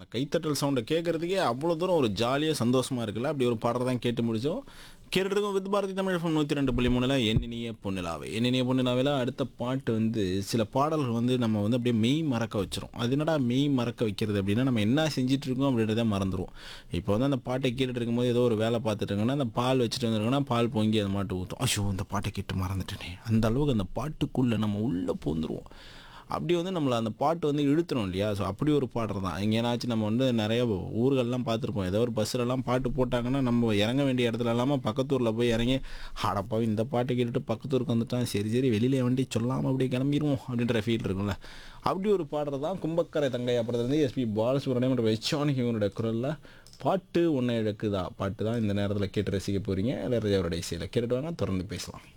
அந்த கைத்தட்டல் சவுண்டை கேட்குறதுக்கே அவ்வளோ தூரம் ஒரு ஜாலியாக சந்தோஷமாக இருக்குல்ல அப்படி ஒரு பாடல் தான் கேட்டு முடிச்சோம் கேட்டுருக்கோம் வித் பாரதி தமிழ் ஃபோன் நூற்றி ரெண்டு புள்ளி மூணில் எண்ணினிய பொண்ணிலாவே எண்ணினிய பொண்ணிலாவில் அடுத்த பாட்டு வந்து சில பாடல்கள் வந்து நம்ம வந்து அப்படியே மெய் மறக்க வச்சிரும் அது என்னடா மெய் மறக்க வைக்கிறது அப்படின்னா நம்ம என்ன செஞ்சுட்டு இருக்கோம் அப்படின்றத மறந்துடுவோம் இப்போ வந்து அந்த பாட்டை கேட்டுட்டு இருக்கும்போது ஏதோ ஒரு வேலை பார்த்துட்டு இருக்கோன்னா அந்த பால் வச்சுட்டு வந்துருக்கோன்னா பால் பொங்கி அது மாட்டு ஊற்றும் ஐயோ இந்த பாட்டை கேட்டு மறந்துட்டேனே அந்த அளவுக்கு அந்த பாட்டுக்குள்ளே நம்ம உள்ளே போந்துருவோம் அப்படி வந்து நம்மளை அந்த பாட்டு வந்து இழுத்துரும் இல்லையா ஸோ அப்படி ஒரு பாடுறது தான் எங்கேனாச்சும் நம்ம வந்து நிறைய ஊர்கள்லாம் பார்த்துருப்போம் ஏதோ ஒரு பஸ்ஸிலலாம் பாட்டு போட்டாங்கன்னா நம்ம இறங்க வேண்டிய இடத்துல இல்லாமல் பக்கத்தூரில் போய் இறங்கி அடப்பா இந்த பாட்டு கேட்டுட்டு பக்கத்தூருக்கு வந்துட்டான் சரி சரி வெளியில் வண்டி சொல்லாமல் அப்படியே கிளம்பிடுவோம் அப்படின்ற ஃபீல் இருக்கும்ல அப்படி ஒரு பாடுறது தான் கும்பக்கரை தங்கை அப்புறத்துலேருந்து எஸ்பி பாலசுப்ரமணியம் மற்றும் வெச்சானிக் இவனோட குரலில் பாட்டு ஒன்றை இழக்குதா பாட்டு தான் இந்த நேரத்தில் கேட்டு ரசிக்க போகிறீங்க இளையராஜாவோட இசையில் கேட்டுட்டு வாங்க தொடர்ந்து பேசலாம்